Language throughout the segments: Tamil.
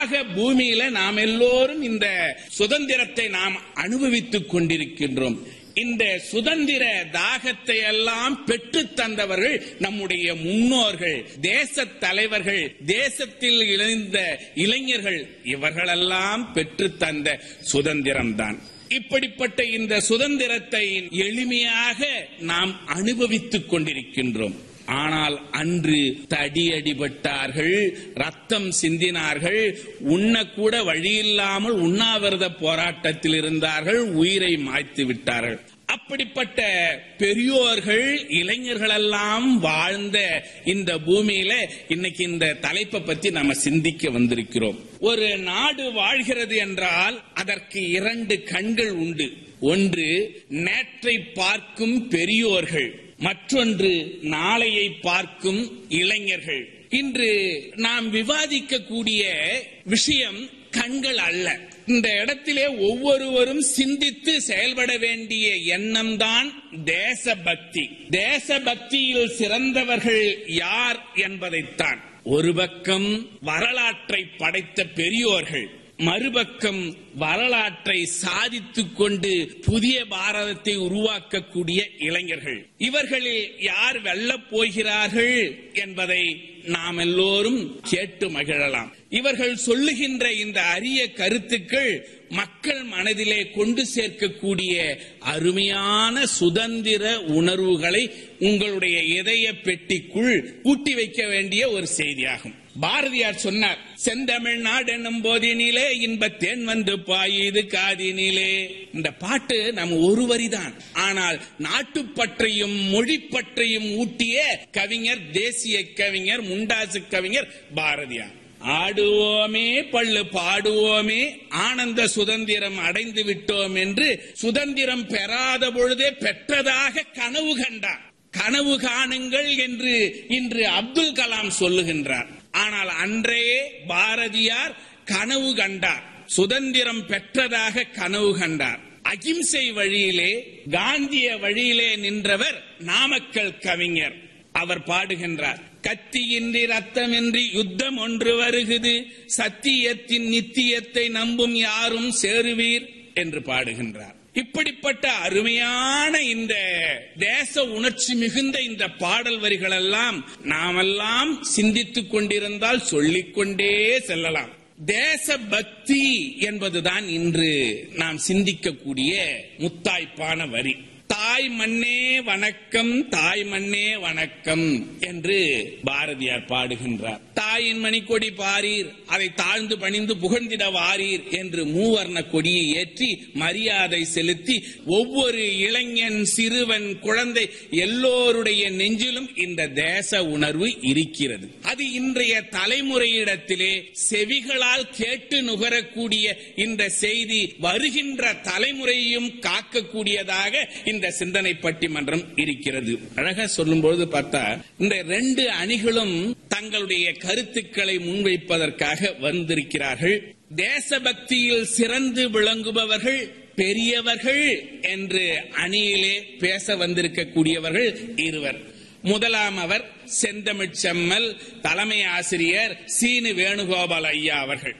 ஆக பூமியில நாம் எல்லோரும் இந்த சுதந்திரத்தை நாம் அனுபவித்துக் கொண்டிருக்கின்றோம் இந்த சுதந்திர தாகத்தை எல்லாம் பெற்று தந்தவர்கள் நம்முடைய முன்னோர்கள் தேச தலைவர்கள் தேசத்தில் இணைந்த இளைஞர்கள் இவர்களெல்லாம் பெற்று தந்த சுதந்திரம்தான் இப்படிப்பட்ட இந்த சுதந்திரத்தை எளிமையாக நாம் அனுபவித்துக் கொண்டிருக்கின்றோம் ஆனால் அன்று தடியடிபட்டார்கள் ரத்தம் சிந்தினார்கள் உண்ணக்கூட வழியில்லாமல் உண்ணாவிரத போராட்டத்தில் இருந்தார்கள் உயிரை மாய்த்து விட்டார்கள் அப்படிப்பட்ட பெரியோர்கள் இளைஞர்களெல்லாம் வாழ்ந்த இந்த பூமியில இன்னைக்கு இந்த தலைப்பை பத்தி நம்ம சிந்திக்க வந்திருக்கிறோம் ஒரு நாடு வாழ்கிறது என்றால் அதற்கு இரண்டு கண்கள் உண்டு ஒன்று நேற்றை பார்க்கும் பெரியோர்கள் மற்றொன்று நாளையை பார்க்கும் இளைஞர்கள் இன்று நாம் விவாதிக்கக்கூடிய விஷயம் கண்கள் அல்ல இந்த இடத்திலே ஒவ்வொருவரும் சிந்தித்து செயல்பட வேண்டிய எண்ணம் தான் தேசபக்தி தேசபக்தியில் சிறந்தவர்கள் யார் என்பதைத்தான் ஒரு பக்கம் வரலாற்றை படைத்த பெரியோர்கள் மறுபக்கம் வரலாற்றை சாதித்துக் கொண்டு புதிய பாரதத்தை உருவாக்கக்கூடிய இளைஞர்கள் இவர்களில் யார் வெல்லப் போகிறார்கள் என்பதை நாம் எல்லோரும் கேட்டு மகிழலாம் இவர்கள் சொல்லுகின்ற இந்த அரிய கருத்துக்கள் மக்கள் மனதிலே கொண்டு சேர்க்கக்கூடிய அருமையான சுதந்திர உணர்வுகளை உங்களுடைய இதய பெட்டிக்குள் கூட்டி வைக்க வேண்டிய ஒரு செய்தியாகும் பாரதியார் சொன்னார் செந்தமிழ்நாடு என்னும் போதினிலே இன்பத்தேன் வந்து பாயுது காதினிலே இந்த பாட்டு நம்ம ஒரு வரிதான் ஆனால் நாட்டுப்பற்றையும் மொழிப்பற்றையும் ஊட்டிய கவிஞர் தேசிய கவிஞர் முண்டாசு கவிஞர் பாரதியார் ஆடுவோமே பள்ளு பாடுவோமே ஆனந்த சுதந்திரம் அடைந்து விட்டோம் என்று சுதந்திரம் பெறாத பொழுதே பெற்றதாக கனவு கண்டார் கனவு காணுங்கள் என்று இன்று அப்துல் கலாம் சொல்லுகின்றார் ஆனால் அன்றே பாரதியார் கனவு கண்டார் சுதந்திரம் பெற்றதாக கனவு கண்டார் அகிம்சை வழியிலே காந்திய வழியிலே நின்றவர் நாமக்கல் கவிஞர் அவர் பாடுகின்றார் கத்தியின்றி ரத்தமின்றி யுத்தம் ஒன்று வருகுது சத்தியத்தின் நித்தியத்தை நம்பும் யாரும் சேருவீர் என்று பாடுகின்றார் இப்படிப்பட்ட அருமையான இந்த தேச உணர்ச்சி மிகுந்த இந்த பாடல் வரிகள் எல்லாம் நாமெல்லாம் சிந்தித்துக் கொண்டிருந்தால் சொல்லிக்கொண்டே செல்லலாம் தேச பக்தி என்பதுதான் இன்று நாம் சிந்திக்கக்கூடிய முத்தாய்ப்பான வரி தாய் மண்ணே வணக்கம் தாய் மண்ணே வணக்கம் என்று பாரதியார் பாடுகின்றார் தாயின் மணிக்கொடி பாரீர் அதை தாழ்ந்து பணிந்து புகழ்ந்திட வாரீர் என்று மூவர்ண கொடியை ஏற்றி மரியாதை செலுத்தி ஒவ்வொரு இளைஞன் சிறுவன் குழந்தை எல்லோருடைய நெஞ்சிலும் இந்த தேச உணர்வு இருக்கிறது அது இன்றைய தலைமுறையிடத்திலே செவிகளால் கேட்டு நுகரக்கூடிய இந்த செய்தி வருகின்ற தலைமுறையும் காக்கக்கூடியதாக இந்த சிந்தனை பட்டிமன்றம் இருக்கிறது அழகா சொல்லும்போது பார்த்தா இந்த ரெண்டு அணிகளும் தங்களுடைய கருத்துக்களை முன்வைப்பதற்காக வந்திருக்கிறார்கள் தேசபக்தியில் சிறந்து விளங்குபவர்கள் பெரியவர்கள் என்று அணியிலே பேச வந்திருக்கக்கூடியவர்கள் இருவர் முதலாம் அவர் செந்தமிழ் செம்மல் தலைமை ஆசிரியர் சீனு வேணுகோபால் ஐயா அவர்கள்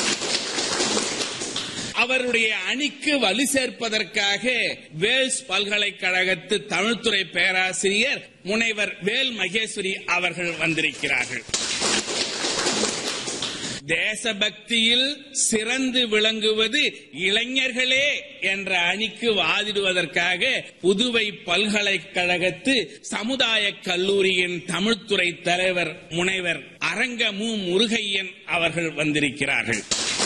அவருடைய அணிக்கு வலு சேர்ப்பதற்காக வேல்ஸ் பல்கலைக்கழகத்து தமிழ்துறை பேராசிரியர் முனைவர் வேல் மகேஸ்வரி அவர்கள் வந்திருக்கிறார்கள் தேசபக்தியில் சிறந்து விளங்குவது இளைஞர்களே என்ற அணிக்கு வாதிடுவதற்காக புதுவை பல்கலைக்கழகத்து சமுதாய கல்லூரியின் தமிழ்துறை தலைவர் முனைவர் அரங்க மு முருகையன் அவர்கள் வந்திருக்கிறார்கள்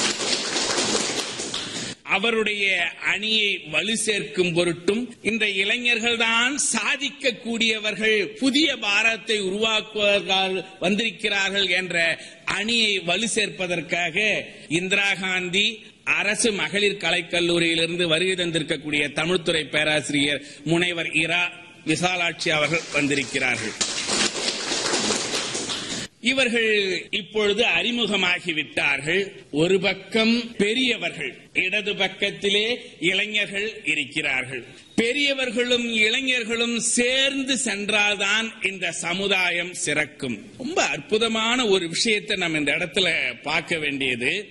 அவருடைய அணியை வலு சேர்க்கும் பொருட்டும் இந்த இளைஞர்கள் தான் சாதிக்கக்கூடியவர்கள் புதிய பாரதத்தை உருவாக்குவதற்காக வந்திருக்கிறார்கள் என்ற அணியை வலு சேர்ப்பதற்காக இந்திரா காந்தி அரசு மகளிர் கலைக்கல்லூரியிலிருந்து வருகை தந்திருக்கக்கூடிய தமிழ்துறை பேராசிரியர் முனைவர் இரா விசாலாட்சி அவர்கள் வந்திருக்கிறார்கள் இவர்கள் இப்பொழுது அறிமுகமாகிவிட்டார்கள் ஒரு பக்கம் பெரியவர்கள் இடது பக்கத்திலே இளைஞர்கள் இருக்கிறார்கள் பெரியவர்களும் இளைஞர்களும் சேர்ந்து சென்றால்தான் இந்த சமுதாயம் சிறக்கும் ரொம்ப அற்புதமான ஒரு விஷயத்தை நம்ம இந்த இடத்துல பார்க்க வேண்டியது